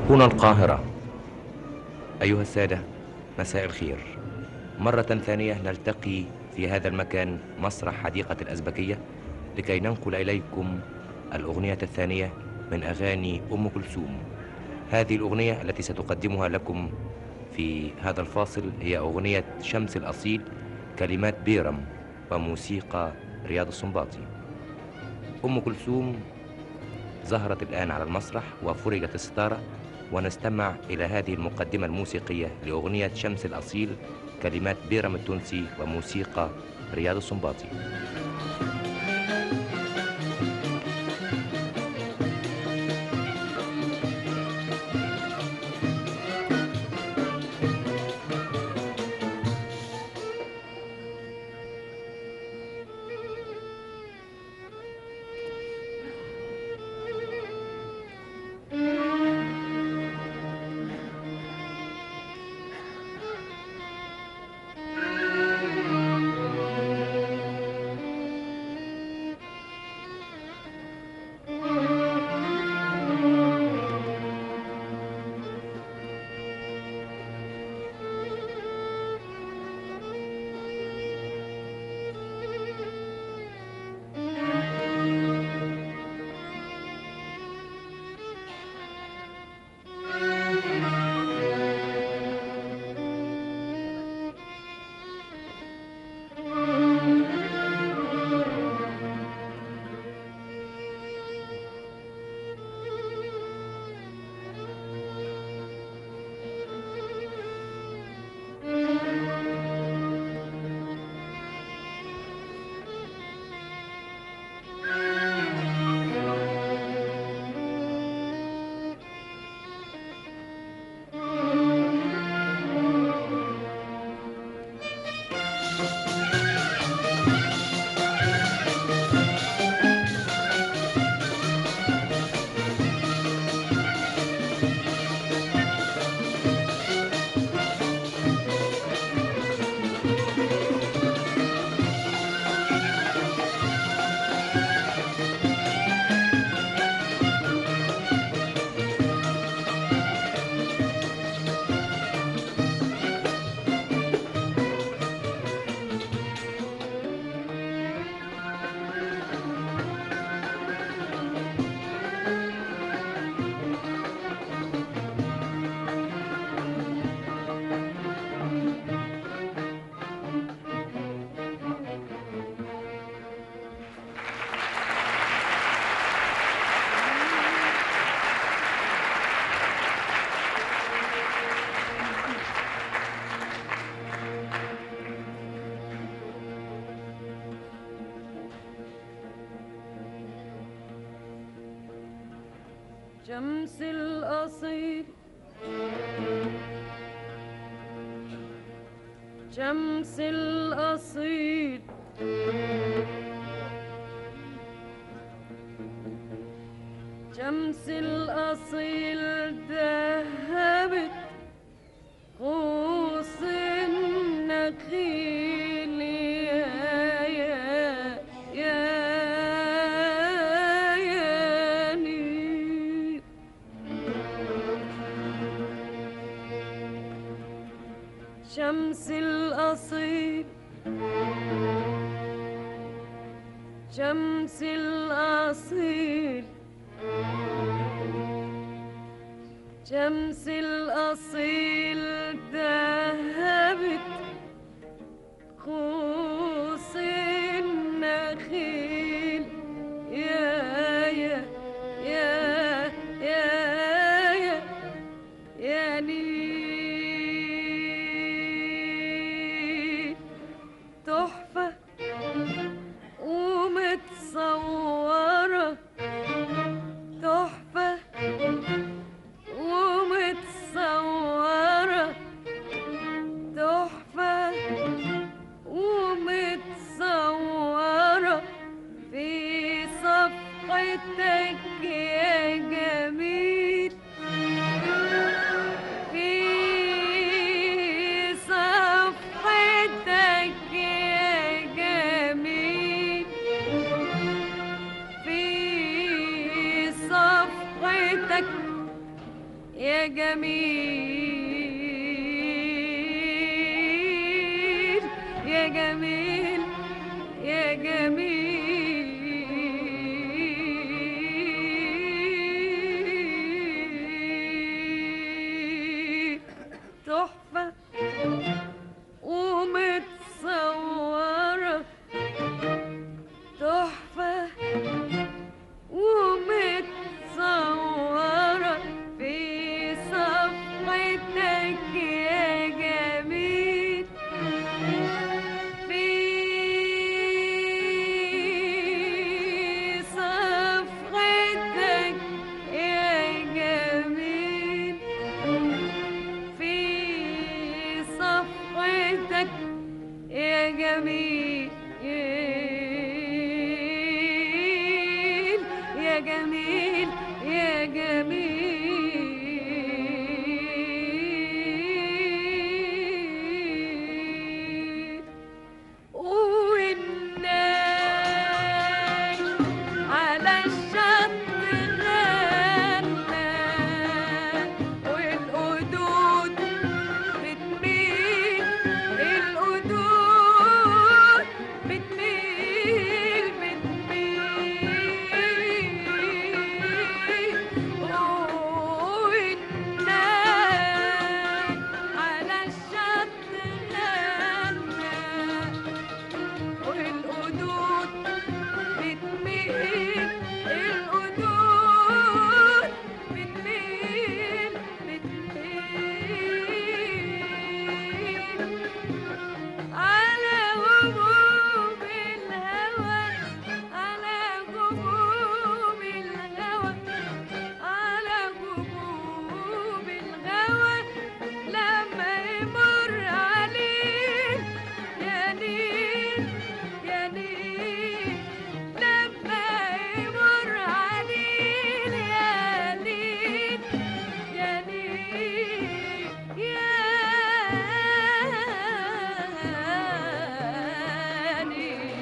هنا القاهرة أيها السادة مساء الخير مرة ثانية نلتقي في هذا المكان مسرح حديقة الأزبكية لكي ننقل إليكم الأغنية الثانية من أغاني أم كلثوم هذه الأغنية التي ستقدمها لكم في هذا الفاصل هي أغنية شمس الأصيل كلمات بيرم وموسيقى رياض السنباطي أم كلثوم ظهرت الآن على المسرح وفرجت الستارة ونستمع إلى هذه المقدمة الموسيقية لأغنية شمس الأصيل كلمات بيرم التونسي وموسيقى رياض السنباطي شمس الأصيل شمس الأصيل شمس الأصيل ذهبت غوص النخيل يا يا يا يا نيل شمس الأصيل شمس الأصيل شمس الأصيل ذهبت خوص النخيل يا يا يا يا يا يا نيل تحفة ومتصورة تحفة ومتصورة تحفة يا جميل يا جميل يا جميل تحفة ومتصورة تحفة ومتصورة في صفحتك يا جميل في صفحتك يا جميل في صفحتك يا جميل يا جميل يا جميل والناي على الشط غنى والقدود بتميل القدود بتميل بتميل والناي على الشط غنى والقدود بتميل القدود بتميل بتميل على غموم الهوى على غموم الهوى على غموم الهوى لما يمر عليه يا نيل يا نيل لما يمر عليه يا نيل يا نيل يا نيل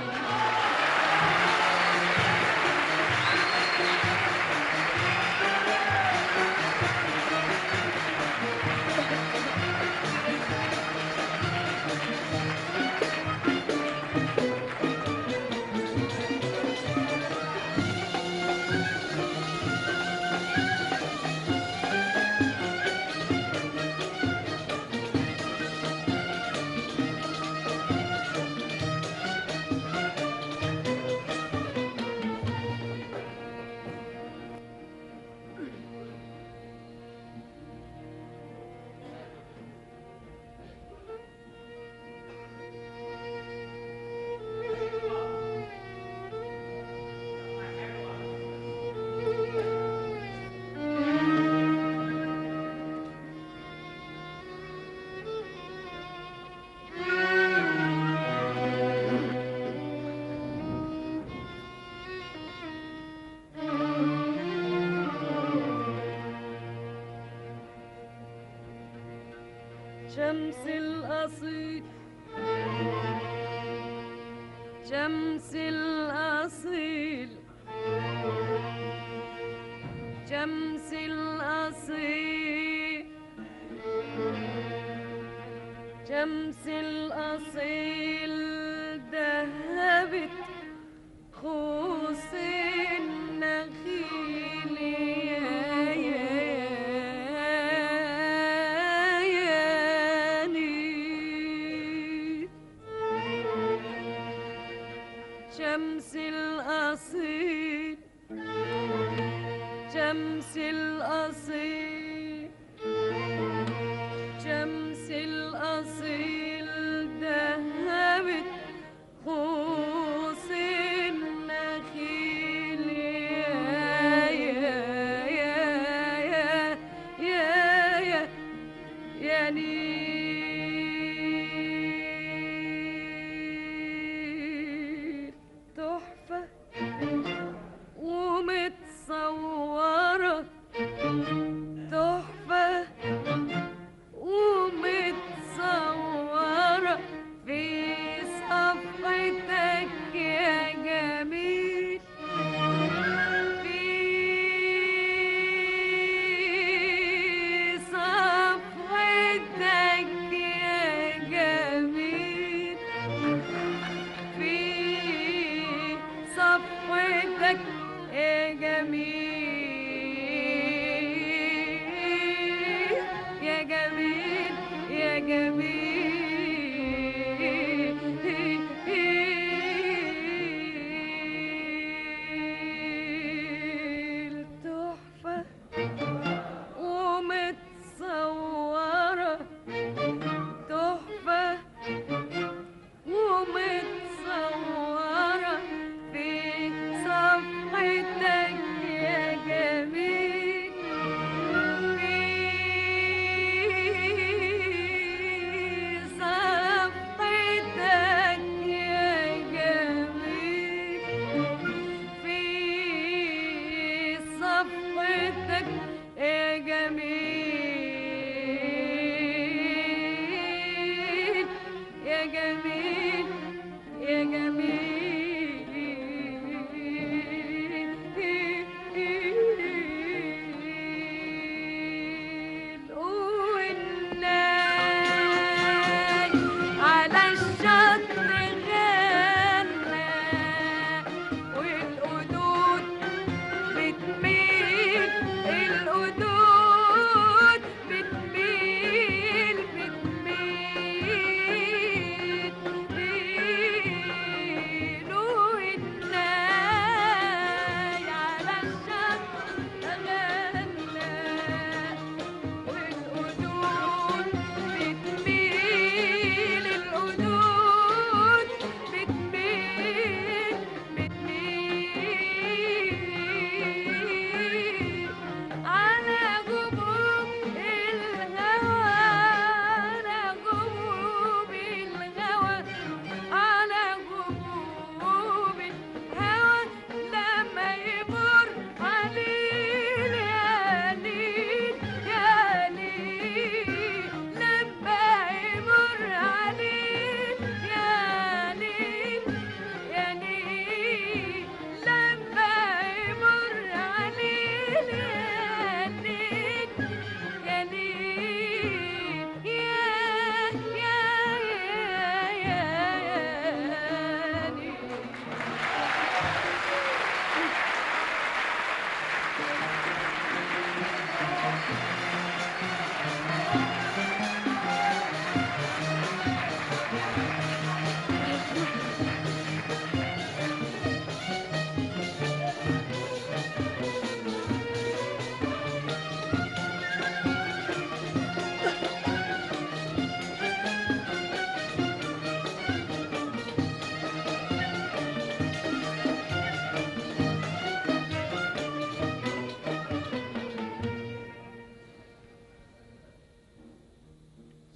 شمس الأصيل شمس الأصيل شمس الأصيل شمس الأصيل ذهبت خوص النخيل يا يا يا نيل شمس الأصيل شمس الأصيل شمس الأصيل ذهبت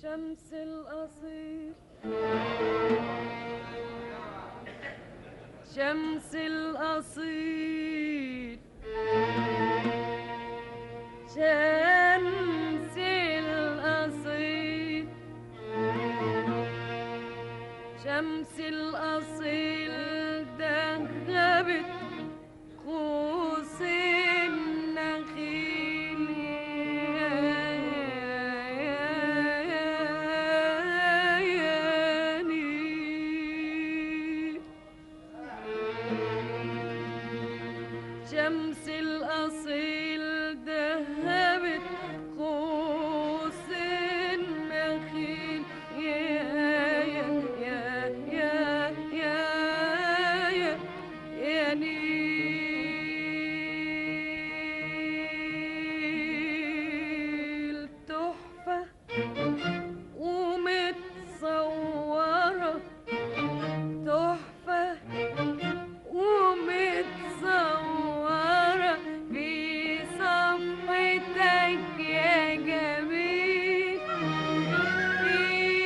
شمس الأصيل شمس الأصيل شمس الأصيل شمس الأصيل ذهبت خوص النخيل يا يا يا يا نيل شمس الأصيل ذهبت خوص النخيل يا يا يا يا يا يا يا نيل تحفة ومتصورة تحفة ومتصورة في صفحتك يا جميل في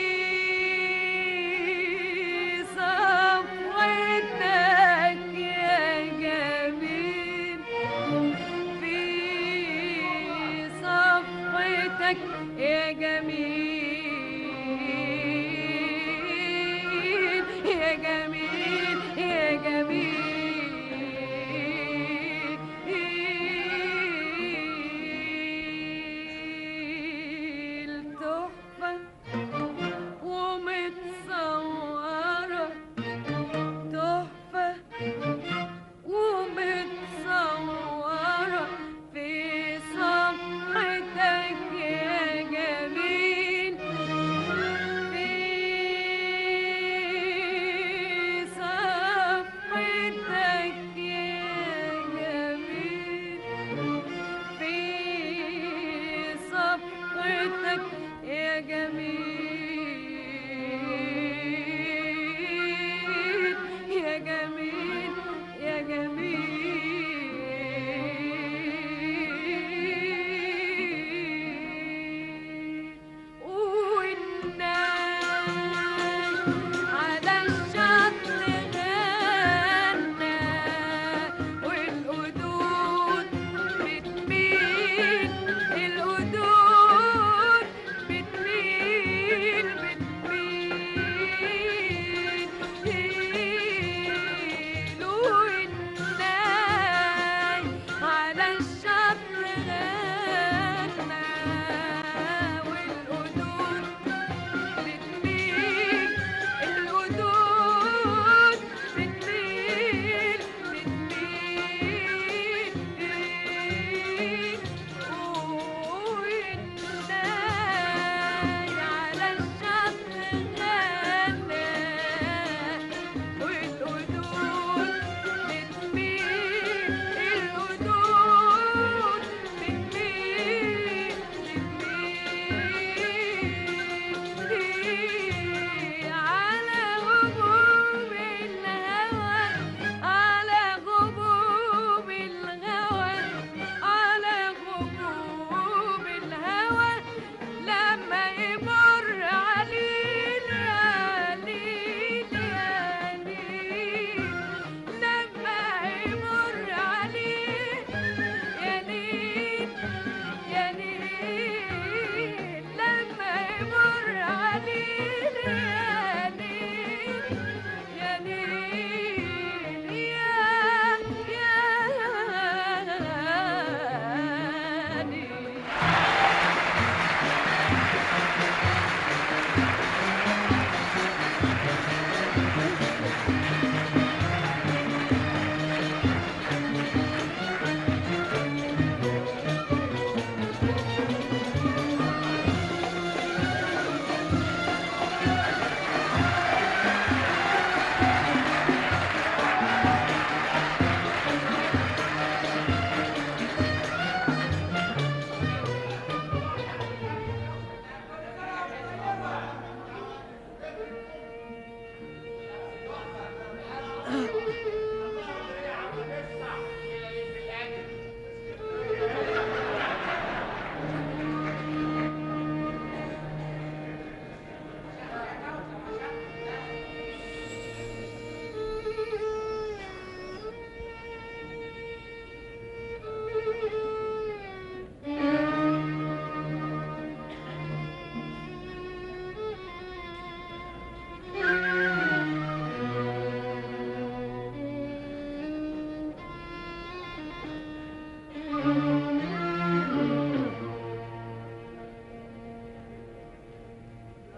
صفحتك يا جميل في صفحتك يا جميل يا جميل يا جميل تحفة ومتصورة تحفة ومتصورة في صفحتك يا جميل في صفحتك يا جميل في صفحتك يا جميل يا جميل يا جميل والناس على الشط غنى والقدود بتميل القدود بتميل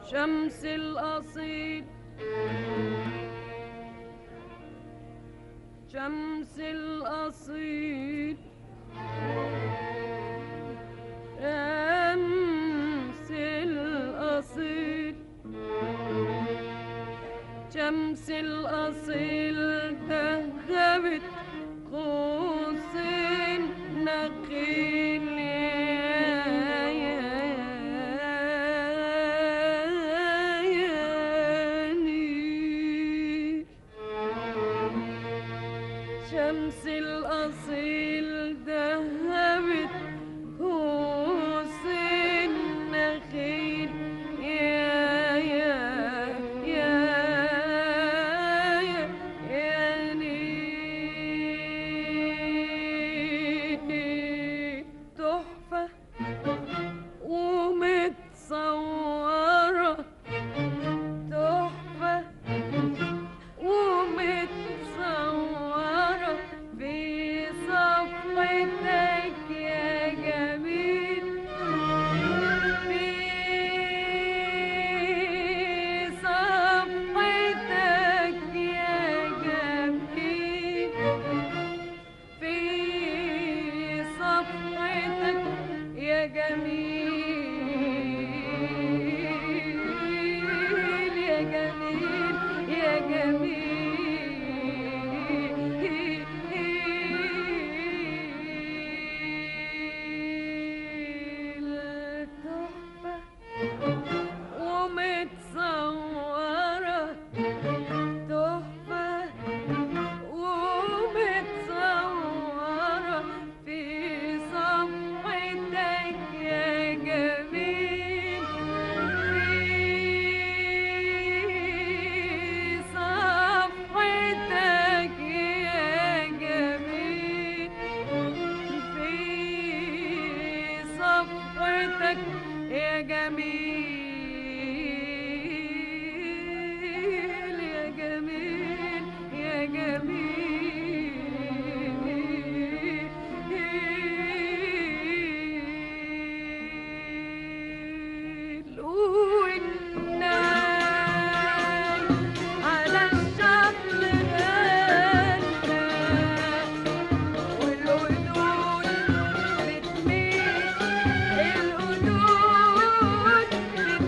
شمس الأصيل شمس الأصيل شمس الأصيل شمس الأصيل ذهبت قوسين نخيل يا يا يا نيل شمس الأصيل ذهبت قوسين نخيل يا يا يا يا يا نيل تحفة ومتصورة تحفة ومتصورة في صفحتك يا جميل في صفحتك يا جميل في صفحتك يا جميل يا جميل يا جميل تحفة ومتصورة تحفة ومتصورة في صفحتك يا جميل في صفحتك يا جميل في صفحتك يا جميل يا جميل يا جميل والناي على الشط غنى والقدود بتميل القدود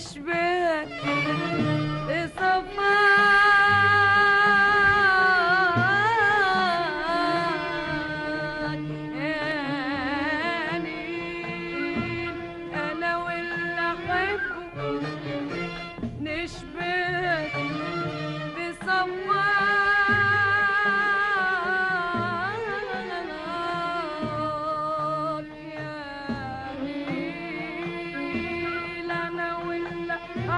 نشبهك بصفاك يا نيل أنا واللي أحبه نشبهك بصفاك يا نيل أنا واللي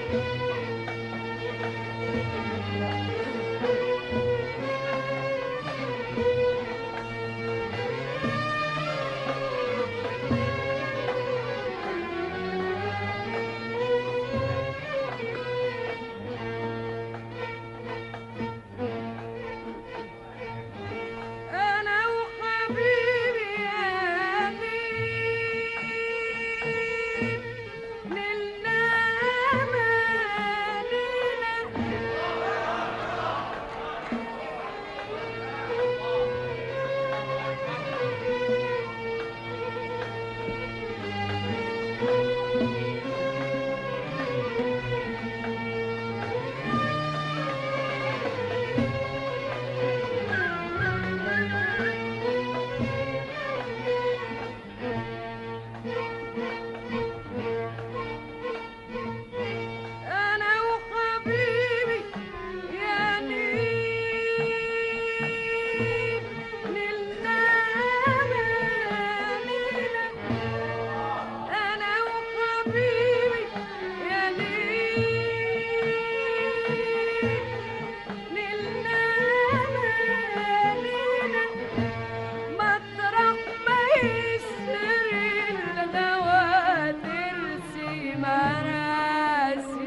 أنا وحبيبي يا مين نلنا أمانينا أنا وحبيبي يا نيل نلنا أمانينا أنا وحبيبي يا نيل نلنا أمانينا مطرح ما يسري الغوا ترسي مراسي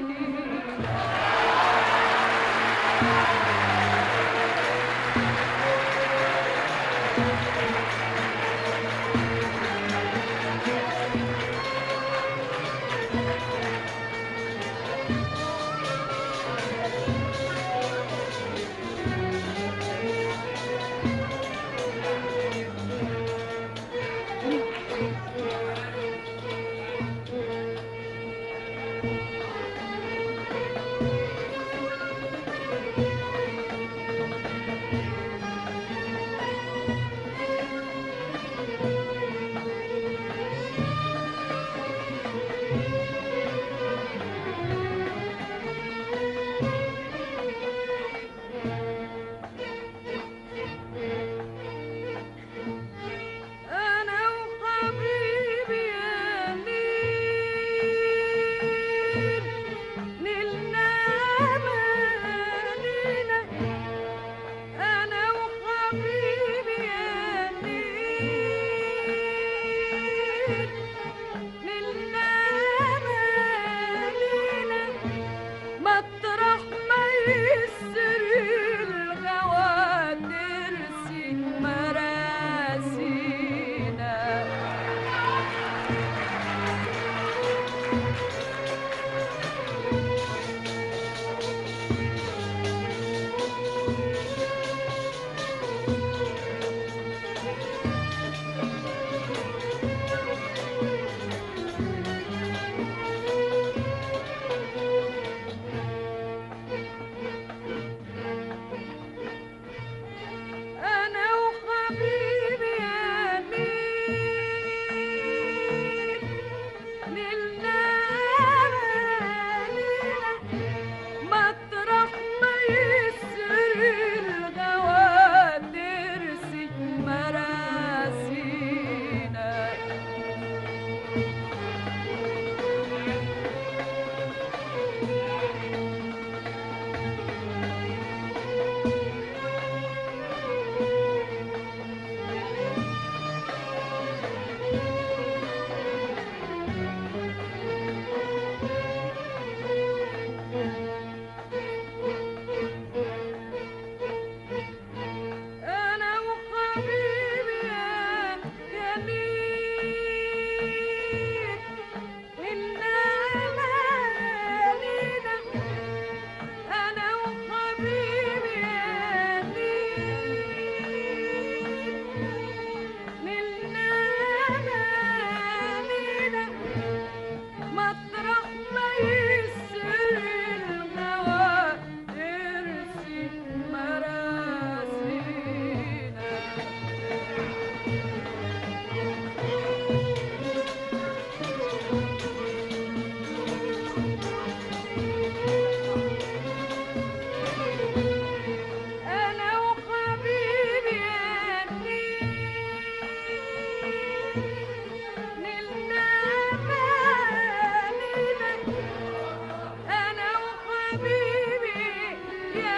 حبيبي يا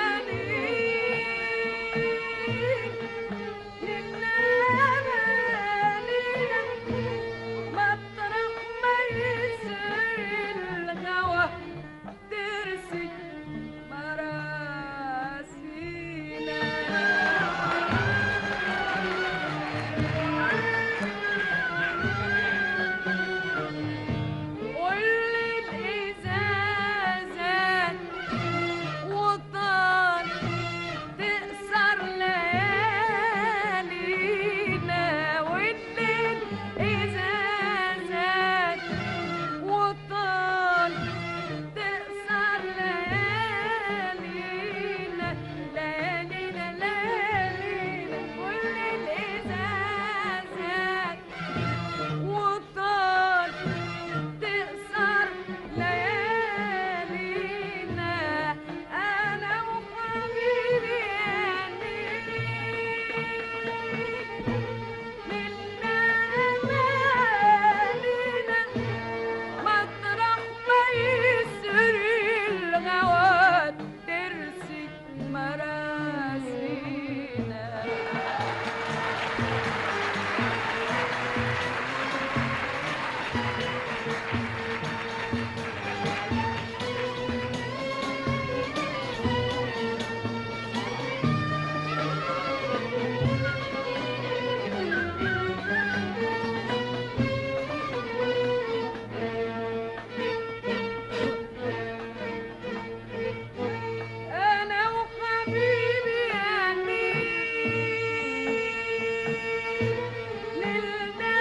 ليل ليلنا مطرح ما يسري الهوى ترسي مراسينا والليل إذا زاد وطال تقصر ليالينا والليل إذا زاد وطال تقصر ليالينا ليالينا ليالينا والليل إذا زاد وطال تقصر ليالينا أنا وحبيبي منا أمانينا مطرح ما يسري الغواد ترسي مراسينا أنا وحبيبي نلنا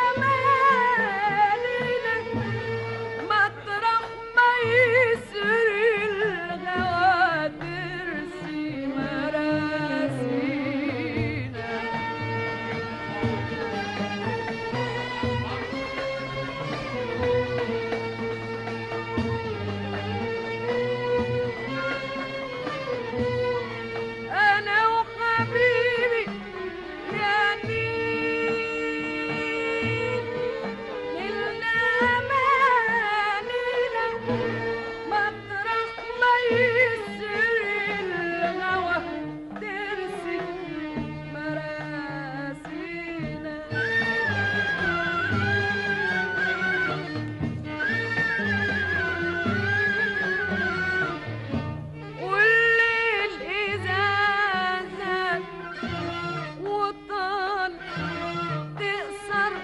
مالنا مطرح ما يسري الهوى ترسي مراسينا أنا وحبيبي يا نيل نلنا مالنا مطرح ما يسري الهوى ترسي مراسينا والليل إذا زاد وطال تقصر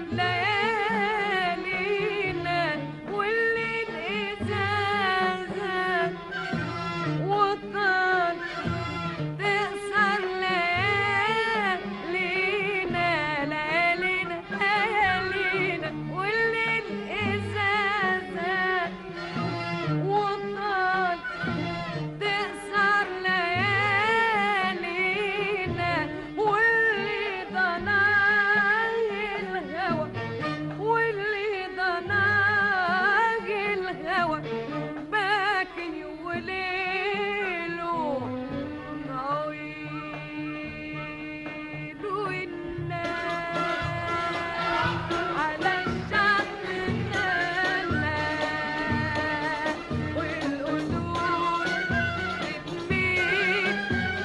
ليالينا والليل إذا زاد وطال تقصر ليالينا ليالينا ليالينا والليل إذا زاد وطال تقصر ليالينا واللي ضناه الهوى واللي ضناه الهوى باكي وليله طويل والناس على الشط نانا والقدود بتميل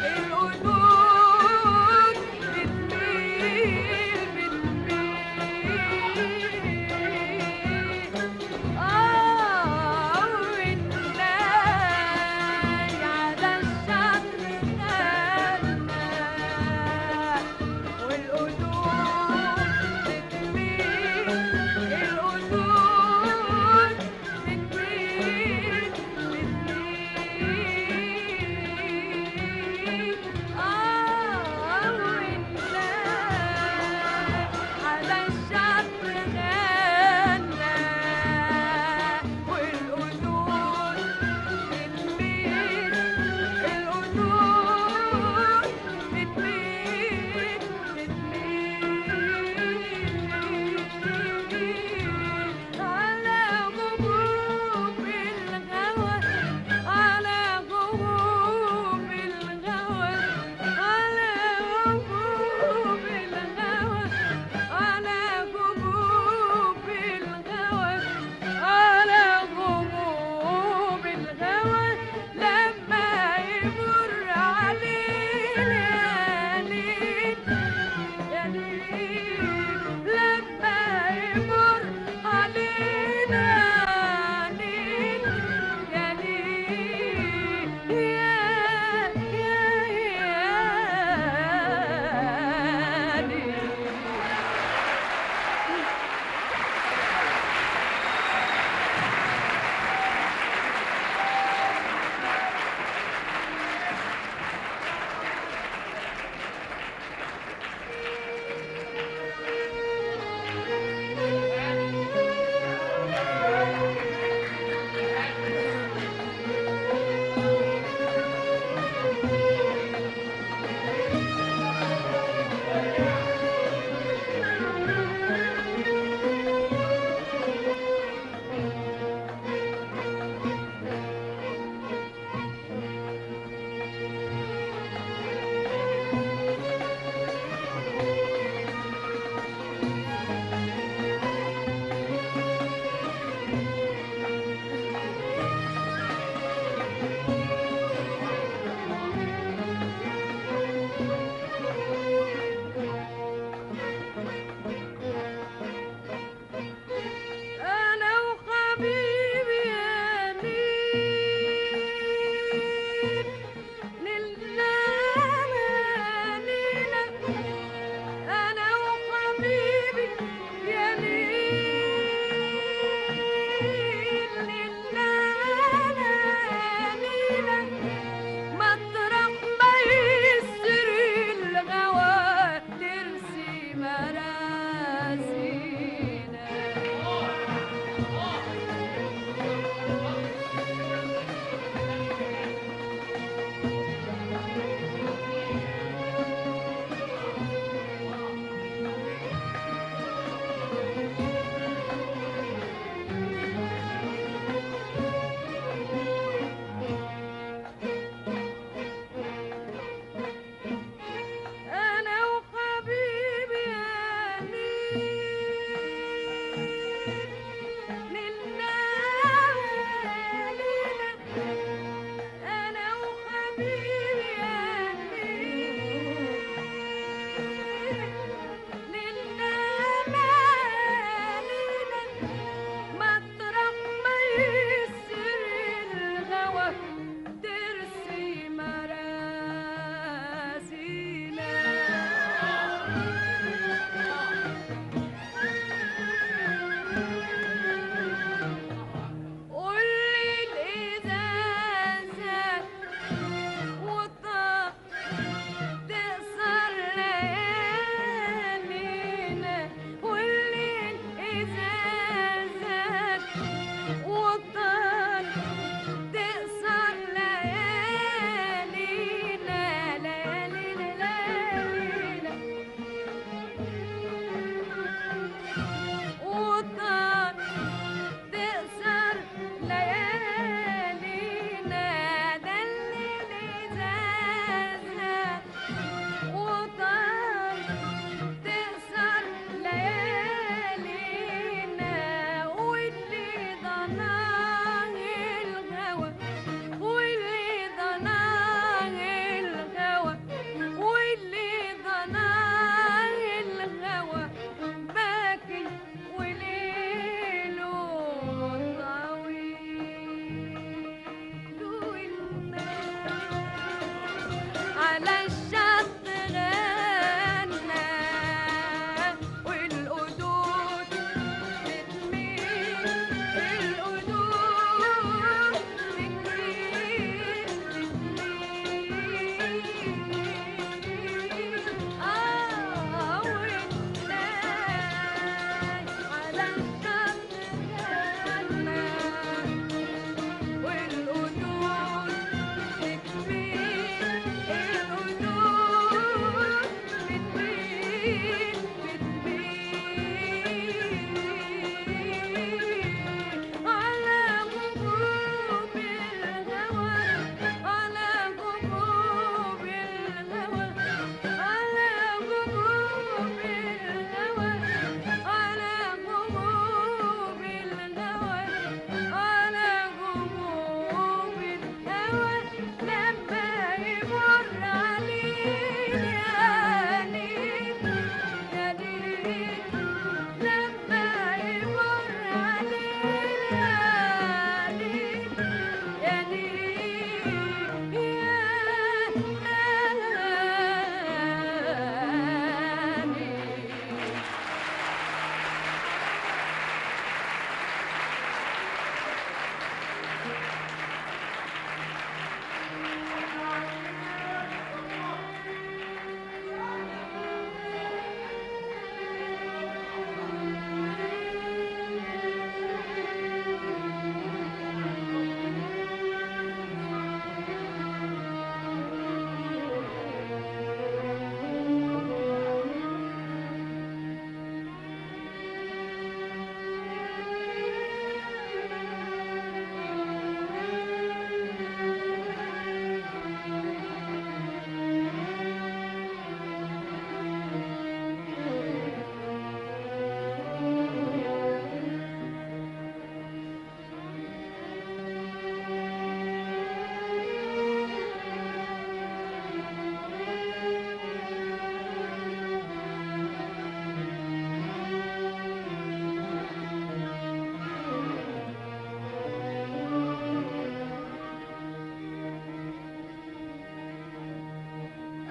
القدود بتميل بتميل آه والناس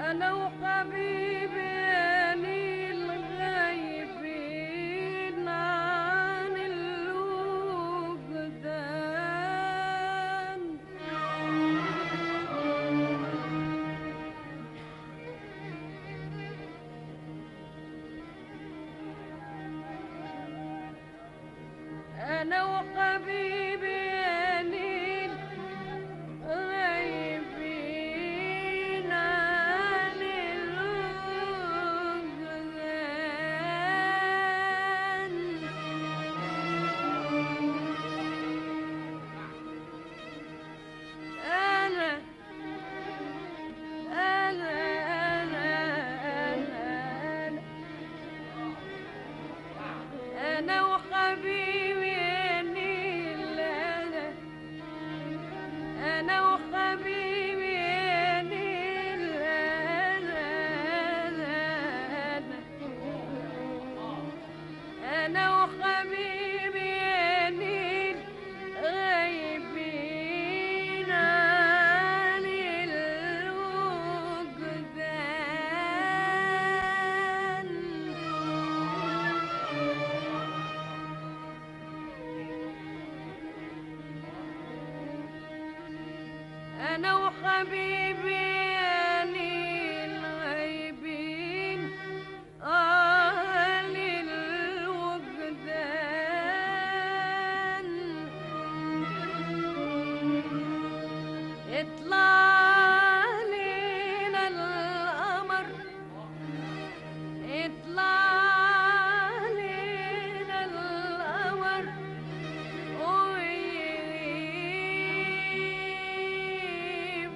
أنا وحبيبي أنيل غايبين عن الوجدان أنا وحبيبي أنيل غايبين عن الوجدان أنا أنا أنا أنا أنا أنا وحبيبي أنيل أنا أنا وحبيبي أنيل أنا أنا أنا أنا وحبيبي أنيل غايبين عن الوجدان أنا وحبيبي أنيل غايبين عن الوجدان اطلع لينا القمر اطلع لينا القمر ويغيب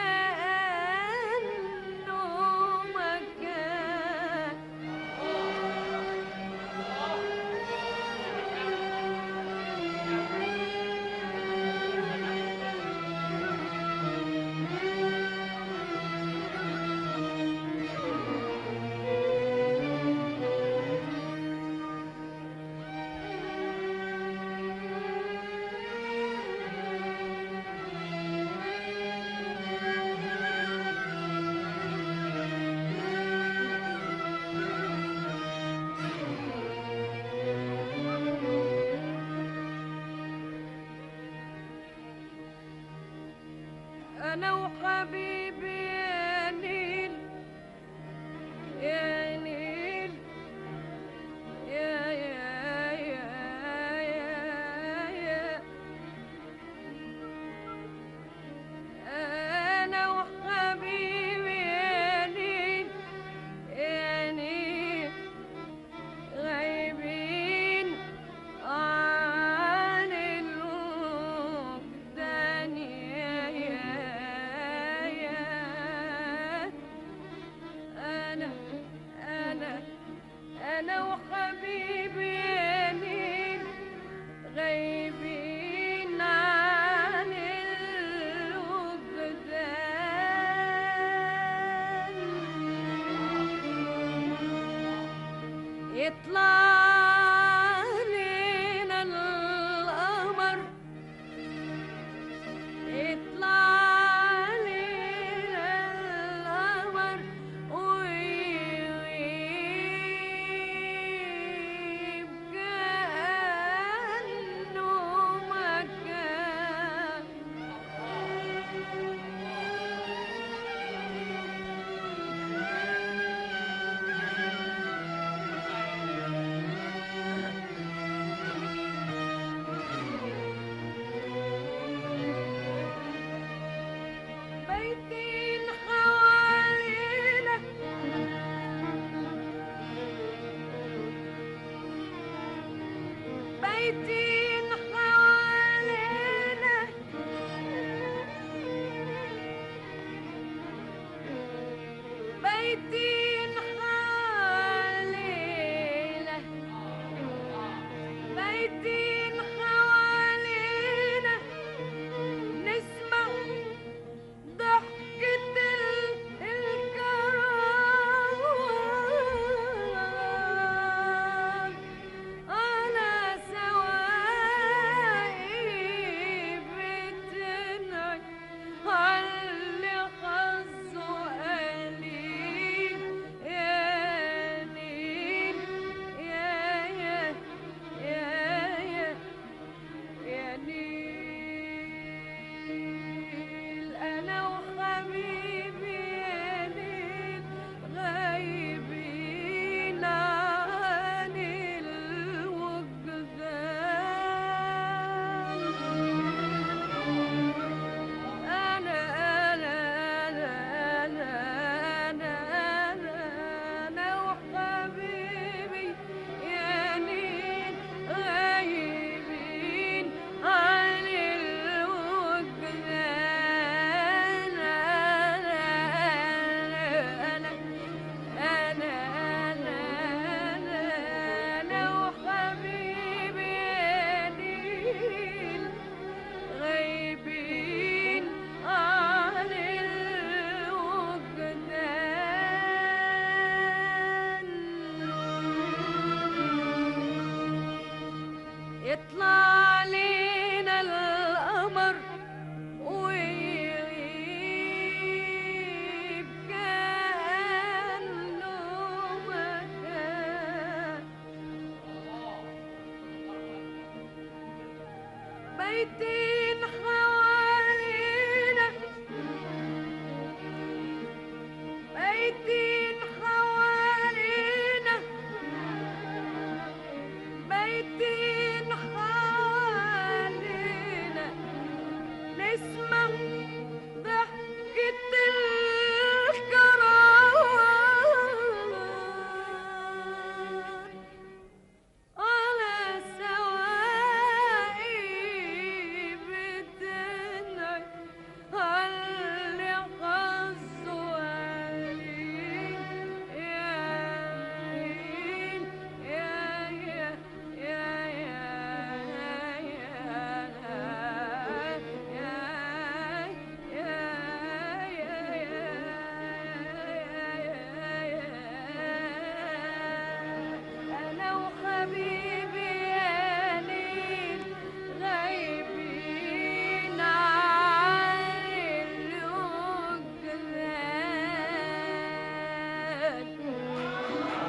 كأنه ما كان أنا وحبيبي يا نيل يا نيل يا يا يا يا يا أنا وحبيبي يا نيل يا نيل غايبين عن الوجدان يا يا يا أنا أنا أنا وحبيبي يا نيل غايبين عن الوجدان يطلع لينا القمر يطلع لينا القمر ويغيب كأنه ما كان بيتين حوالينا بيتين حوالينا بيتين حوالينا بيتين حوالينا نسمع ضحكة ال- الكرام على سواقي بتنعي على حظه قليل بيتين حوالينا بيتين حوالينا بيتين حوالينا نسمع ضحكة الكرار على سواقي بتنعي علي حظه قليل يا عين يا يا يا أنا وحبيبي يا ليل غايبين عن الوجدان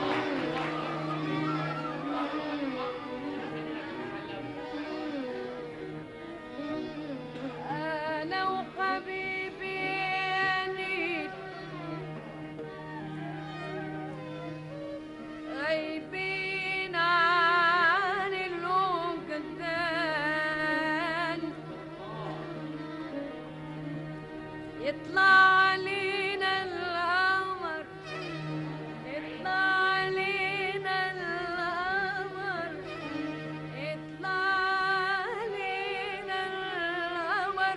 أنا وحبيبي يا نيل غايبين عن الوجدان يطلع علينا القمر يطلع علينا القمر يطلع علينا القمر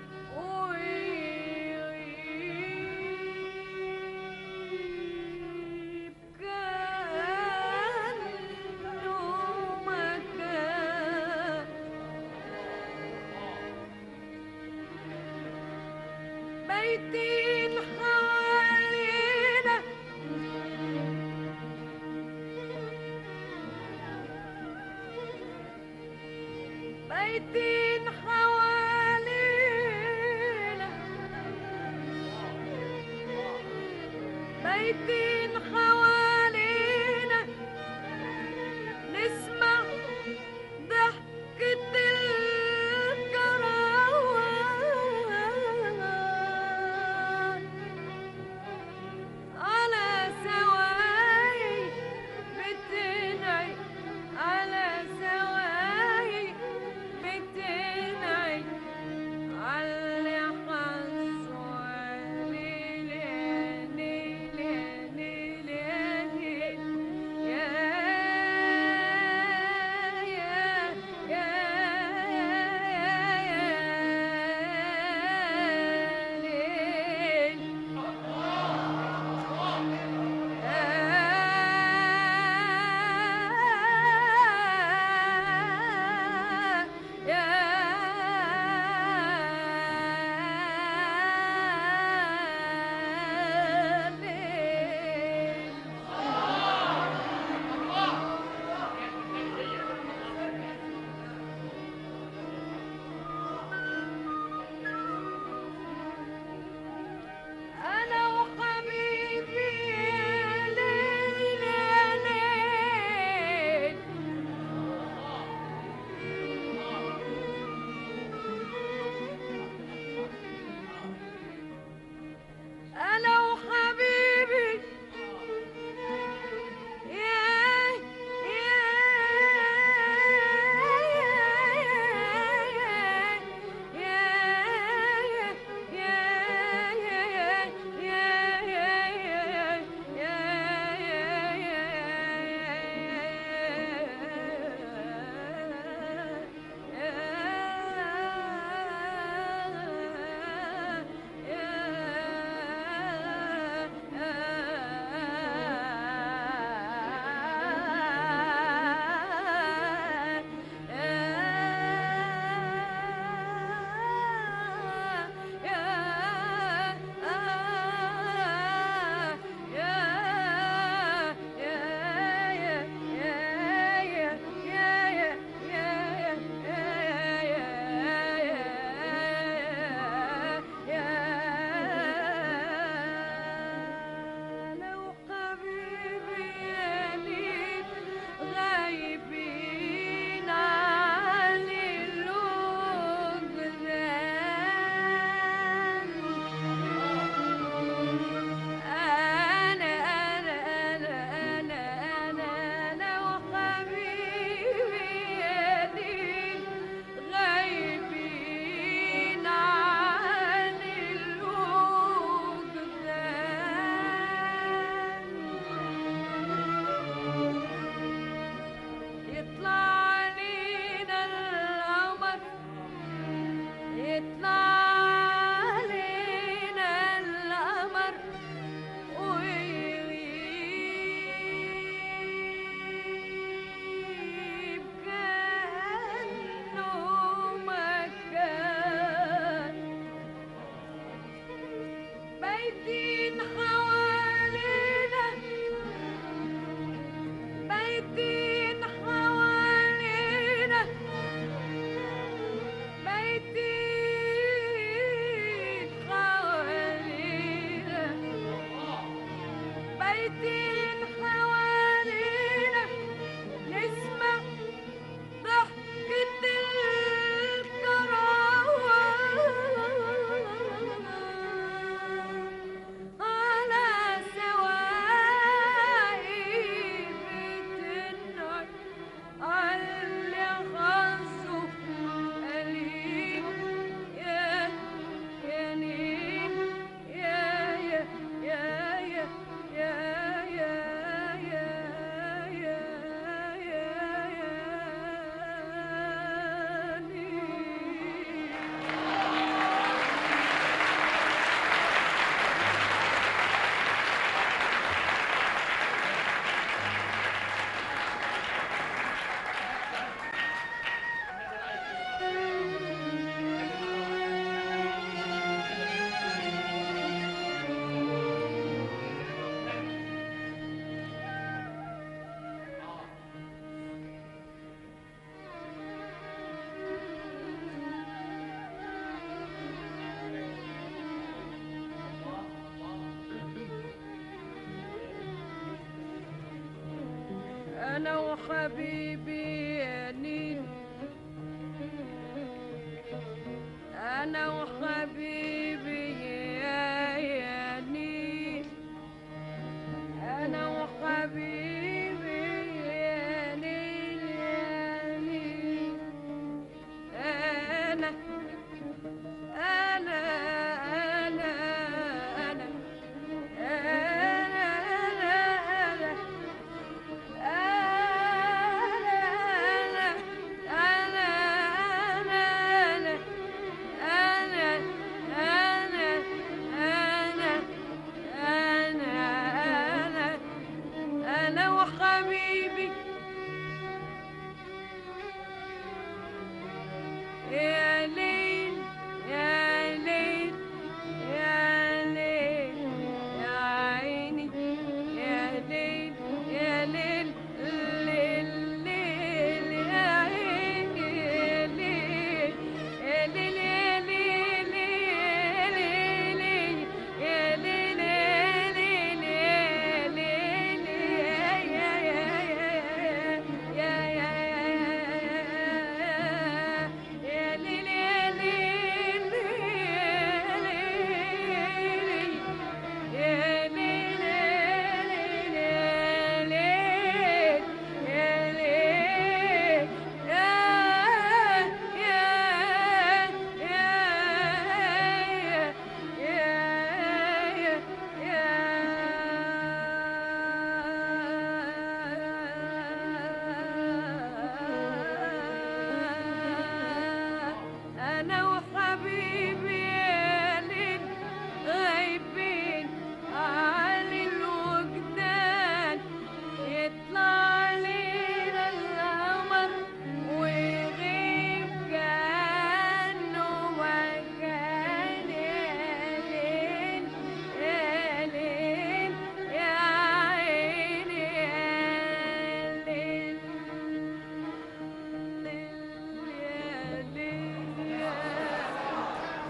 ويغيب كأنه ما كان بيتين حوالينا بيتين حوالينا بيتين حوالينا نسمع ضحكة الكروان على سواي بتنعي على سواي بتنعي على حظه ليلي ليلي ليلي يطلع علينا القمر ويغيب كأنه ما كان بايتين حوالينا بايتين حوالينا بايتين حوالينا بايتين حوالينا نسمع ضحكة الكروان على سواقي بتنعي على خاصه قليل يا يا نيل يا يا يا يا يا يا يا يا يا يا نيل أنا وحبيبي يا نيل أنا وحبيبي يا يا نيل أنا وحبيبي يا نيل يا نيل أنا أنا أنا أنا أنا أنا أنا أنا أنا أنا أنا أنا أنا أنا وحبيبي يا ليل يا ليل يا ليل يا عيني يا ليل يا ليل ليل ليل يا عيني يا ليل يا ليل يا ليل يا ليل يا ليل يا ليل يا ليل يا يا يا يا ليل يا ليل يا ليل يا ليل يا ليل يا أنا وحبيبي يا ليل غايبين عن الوجدان يطلع علينا القمر ويغيب كأنه ما كان يا ليل يا ليل يا عيني يا ليل ليل يا ليل يا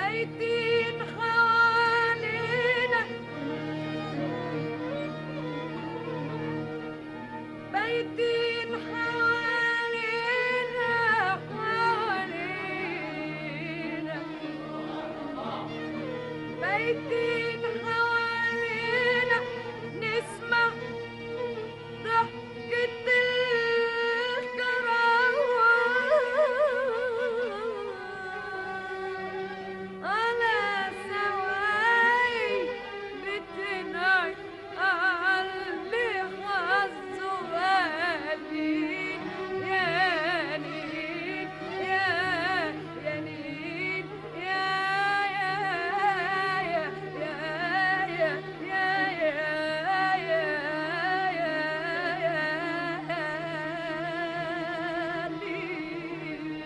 بيتين حوالينا بيتين حوالينا حوالينا بيتين حوالينا نسمع ضحكة الكروان على سواي بتنعي علي حظه غالي يا نيل يا يا نيل يا يا يا يا يا يا يا يا نيل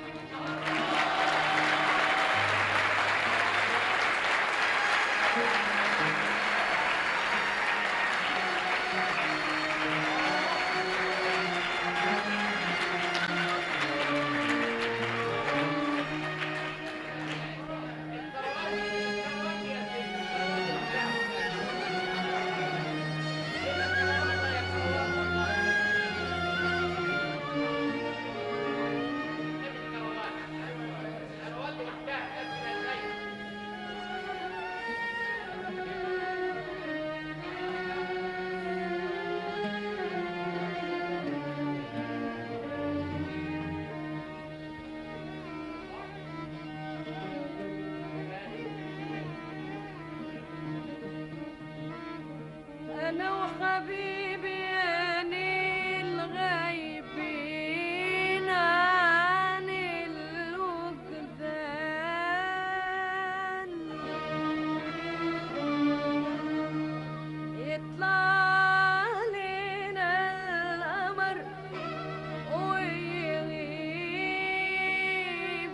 أنا وحبيبي يا نيل غايبين عن الوجدان يطلع علينا القمر ويغيب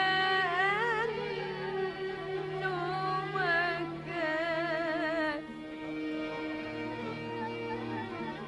كأنه ما كان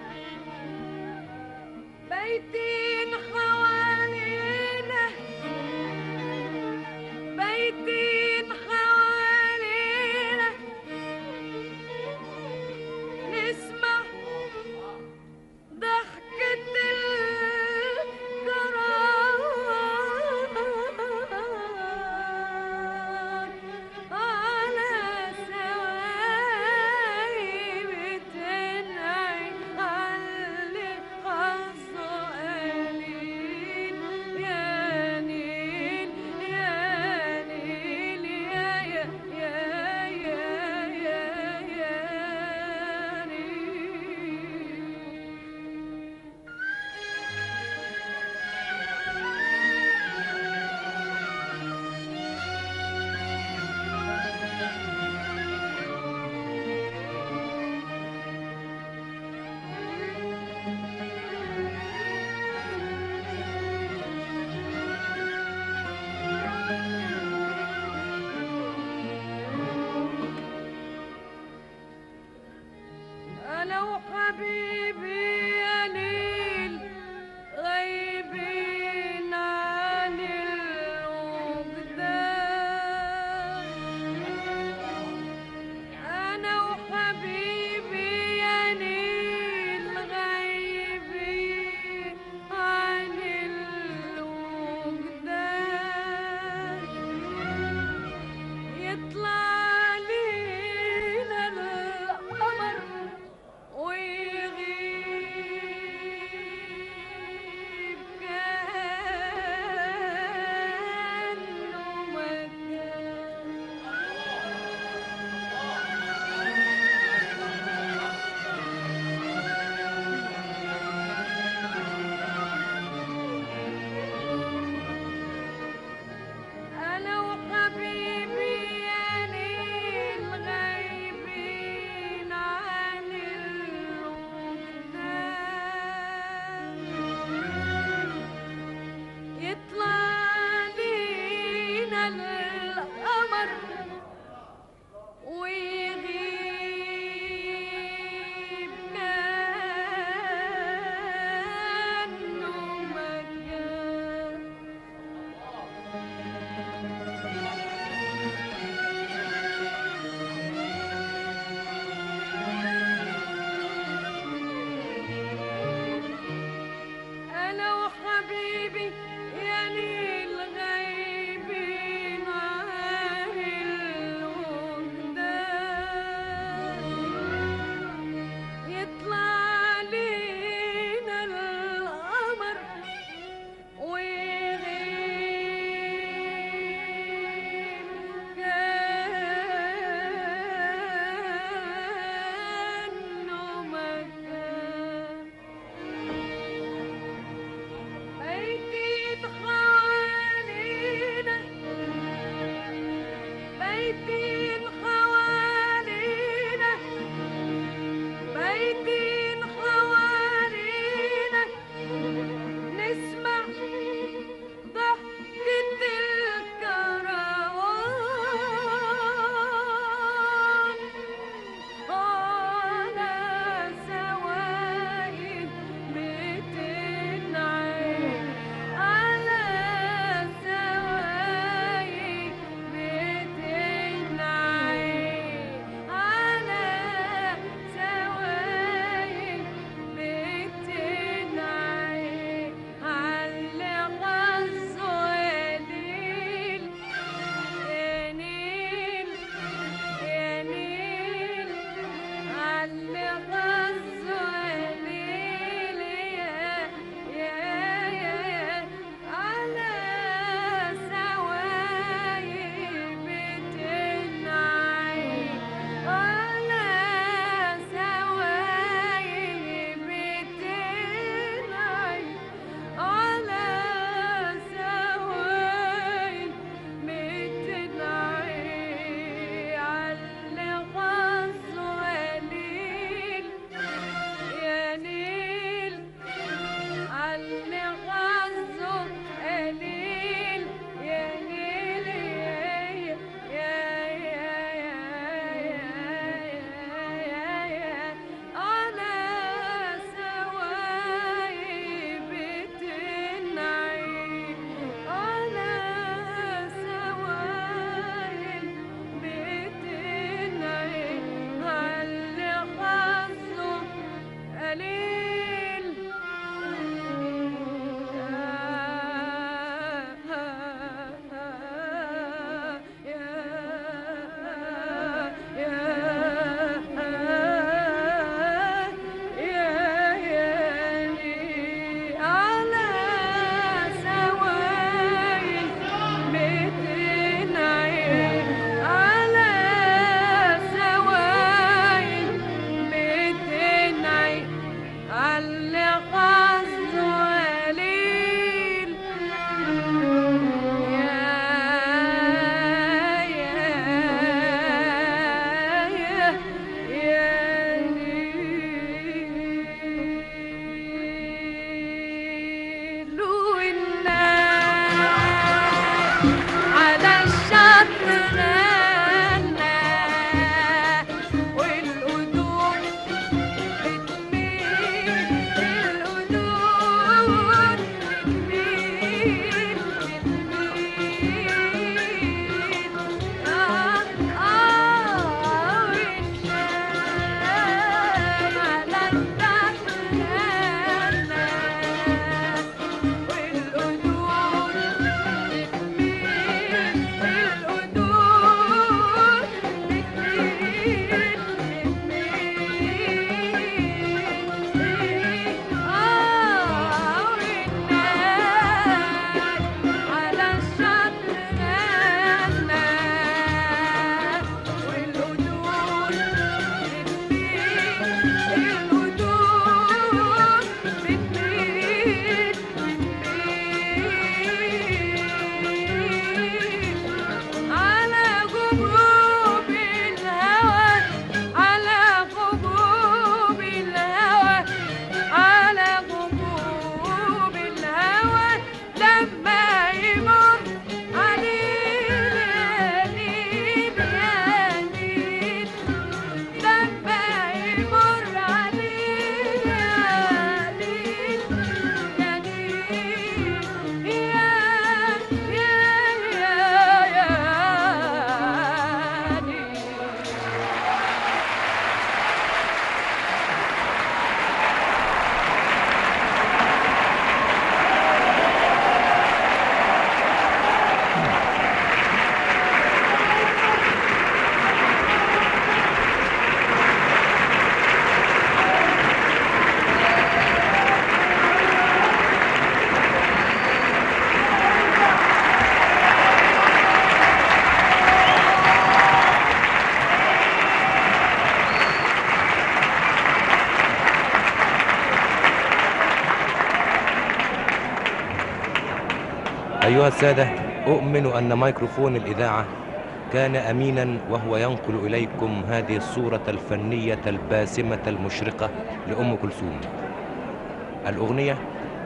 أيها السادة أؤمن أن ميكروفون الإذاعة كان أمينا وهو ينقل إليكم هذه الصورة الفنية الباسمة المشرقة لأم كلثوم الأغنية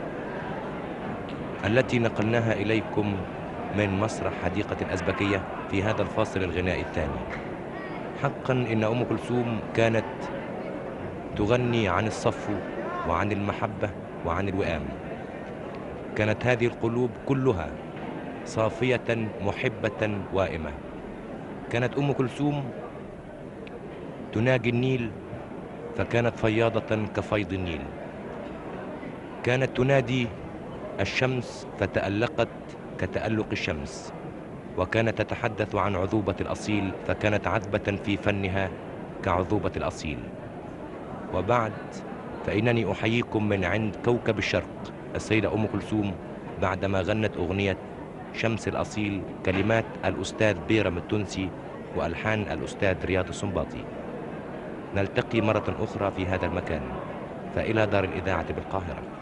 التي نقلناها إليكم من مسرح حديقة الأزبكية في هذا الفاصل الغنائي الثاني حقا إن أم كلثوم كانت تغني عن الصفو وعن المحبة وعن الوئام كانت هذه القلوب كلها صافية محبة وائمة كانت أم كلثوم تناجي النيل فكانت فياضة كفيض النيل كانت تنادي الشمس فتألقت كتألق الشمس وكانت تتحدث عن عذوبة الأصيل فكانت عذبة في فنها كعذوبة الأصيل وبعد فإنني أحييكم من عند كوكب الشرق السيدة أم كلثوم بعدما غنت أغنية شمس الأصيل كلمات الأستاذ بيرم التونسي وألحان الأستاذ رياض السنباطي نلتقي مرة أخرى في هذا المكان فإلى دار الإذاعة بالقاهرة